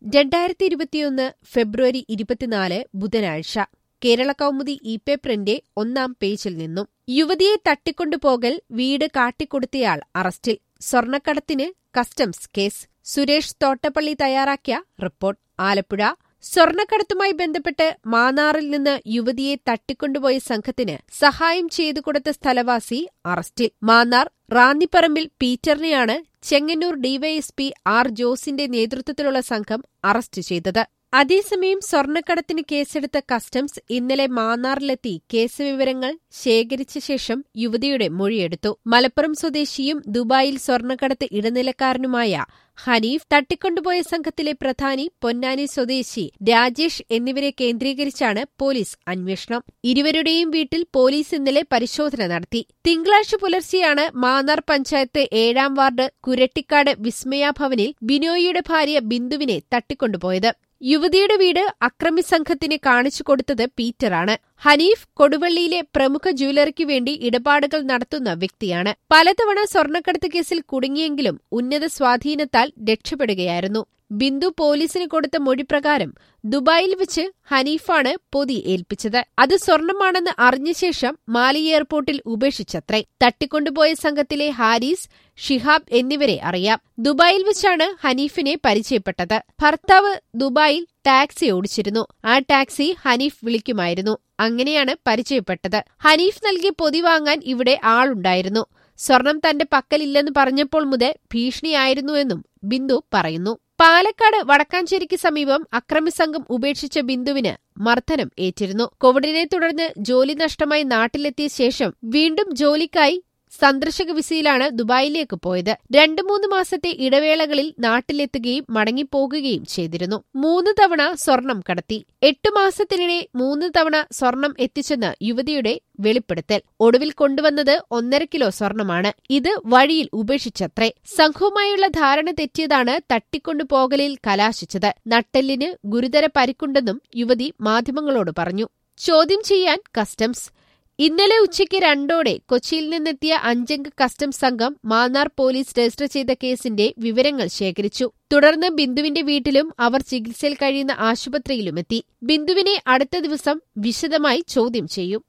രണ്ടായിരത്തി ഇരുപത്തിയൊന്ന് ഫെബ്രുവരി ഇരുപത്തിനാല് ബുധനാഴ്ച കേരള കൗമുദി ഇ പേപ്പറിന്റെ ഒന്നാം പേജിൽ നിന്നും യുവതിയെ തട്ടിക്കൊണ്ടുപോകൽ വീട് കാട്ടിക്കൊടുത്തയാൾ അറസ്റ്റിൽ സ്വർണ്ണക്കടത്തിന് കസ്റ്റംസ് കേസ് സുരേഷ് തോട്ടപ്പള്ളി തയ്യാറാക്കിയ റിപ്പോർട്ട് ആലപ്പുഴ സ്വർണ്ണക്കടത്തുമായി ബന്ധപ്പെട്ട് മാന്നാറിൽ നിന്ന് യുവതിയെ തട്ടിക്കൊണ്ടുപോയ സംഘത്തിന് സഹായം ചെയ്തു കൊടുത്ത സ്ഥലവാസി അറസ്റ്റിൽ മാന്നാർ റാന്നിപ്പറമ്പിൽ പീറ്ററിനെയാണ് ചെങ്ങന്നൂർ ഡിവൈഎസ്പി ആർ ജോസിന്റെ നേതൃത്വത്തിലുള്ള സംഘം അറസ്റ്റ് ചെയ്തത് അതേസമയം സ്വർണ്ണക്കടത്തിന് കേസെടുത്ത കസ്റ്റംസ് ഇന്നലെ മാന്നാറിലെത്തി കേസ് വിവരങ്ങൾ ശേഖരിച്ച ശേഷം യുവതിയുടെ മൊഴിയെടുത്തു മലപ്പുറം സ്വദേശിയും ദുബായിൽ സ്വർണ്ണക്കടത്ത് ഇടനിലക്കാരനുമായ ഹനീഫ് തട്ടിക്കൊണ്ടുപോയ സംഘത്തിലെ പ്രധാനി പൊന്നാനി സ്വദേശി രാജേഷ് എന്നിവരെ കേന്ദ്രീകരിച്ചാണ് പോലീസ് അന്വേഷണം ഇരുവരുടെയും വീട്ടിൽ പോലീസ് ഇന്നലെ പരിശോധന നടത്തി തിങ്കളാഴ്ച പുലർച്ചെയാണ് മാന്നാർ പഞ്ചായത്ത് ഏഴാം വാർഡ് കുരട്ടിക്കാട് വിസ്മയ ഭവനിൽ ബിനോയിയുടെ ഭാര്യ ബിന്ദുവിനെ തട്ടിക്കൊണ്ടുപോയത് യുവതിയുടെ വീട് അക്രമി സംഘത്തിന് കാണിച്ചു കൊടുത്തത് പീറ്ററാണ് ഹനീഫ് കൊടുവള്ളിയിലെ പ്രമുഖ ജ്വല്ലറിക്കു വേണ്ടി ഇടപാടുകൾ നടത്തുന്ന വ്യക്തിയാണ് പലതവണ സ്വർണ്ണക്കടത്ത് കേസിൽ കുടുങ്ങിയെങ്കിലും ഉന്നത സ്വാധീനത്താൽ രക്ഷപ്പെടുകയായിരുന്നു ബിന്ദു പോലീസിന് കൊടുത്ത മൊഴിപ്രകാരം ദുബായിൽ വെച്ച് ഹനീഫാണ് പൊതി ഏൽപ്പിച്ചത് അത് സ്വർണമാണെന്ന് അറിഞ്ഞ ശേഷം മാലി എയർപോർട്ടിൽ ഉപേക്ഷിച്ചത്രേ തട്ടിക്കൊണ്ടുപോയ സംഘത്തിലെ ഹാരിസ് ഷിഹാബ് എന്നിവരെ അറിയാം ദുബായിൽ വെച്ചാണ് ഹനീഫിനെ പരിചയപ്പെട്ടത് ഭർത്താവ് ദുബായിൽ ടാക്സി ഓടിച്ചിരുന്നു ആ ടാക്സി ഹനീഫ് വിളിക്കുമായിരുന്നു അങ്ങനെയാണ് പരിചയപ്പെട്ടത് ഹനീഫ് നൽകിയ പൊതി വാങ്ങാൻ ഇവിടെ ആളുണ്ടായിരുന്നു സ്വർണം തന്റെ പക്കലില്ലെന്ന് പറഞ്ഞപ്പോൾ മുതൽ ഭീഷണിയായിരുന്നുവെന്നും ബിന്ദു പറയുന്നു പാലക്കാട് വടക്കാഞ്ചേരിക്ക് സമീപം അക്രമി സംഘം ഉപേക്ഷിച്ച ബിന്ദുവിന് മർദ്ദനം ഏറ്റിരുന്നു കോവിഡിനെ തുടർന്ന് ജോലി നഷ്ടമായി നാട്ടിലെത്തിയ ശേഷം വീണ്ടും ജോലിക്കായി സന്ദർശക വിസയിലാണ് ദുബായിലേക്ക് പോയത് രണ്ടു മൂന്ന് മാസത്തെ ഇടവേളകളിൽ നാട്ടിലെത്തുകയും മടങ്ങിപ്പോകുകയും ചെയ്തിരുന്നു മൂന്ന് തവണ സ്വർണം കടത്തി എട്ടു മാസത്തിനിടെ മൂന്ന് തവണ സ്വർണം എത്തിച്ചെന്ന് യുവതിയുടെ വെളിപ്പെടുത്തൽ ഒടുവിൽ കൊണ്ടുവന്നത് ഒന്നര കിലോ സ്വർണമാണ് ഇത് വഴിയിൽ ഉപേക്ഷിച്ചത്രേ സംഘവുമായുള്ള ധാരണ തെറ്റിയതാണ് തട്ടിക്കൊണ്ടുപോകലിൽ കലാശിച്ചത് നട്ടെല്ലിന് ഗുരുതര പരിക്കുണ്ടെന്നും യുവതി മാധ്യമങ്ങളോട് പറഞ്ഞു ചോദ്യം ചെയ്യാൻ കസ്റ്റംസ് ഇന്നലെ ഉച്ചയ്ക്ക് രണ്ടോടെ കൊച്ചിയിൽ നിന്നെത്തിയ അഞ്ചംഗ കസ്റ്റംസ് സംഘം മാന്നാർ പോലീസ് രജിസ്റ്റർ ചെയ്ത കേസിന്റെ വിവരങ്ങൾ ശേഖരിച്ചു തുടർന്ന് ബിന്ദുവിന്റെ വീട്ടിലും അവർ ചികിത്സയിൽ കഴിയുന്ന ആശുപത്രിയിലുമെത്തി ബിന്ദുവിനെ അടുത്ത ദിവസം വിശദമായി ചോദ്യം ചെയ്യും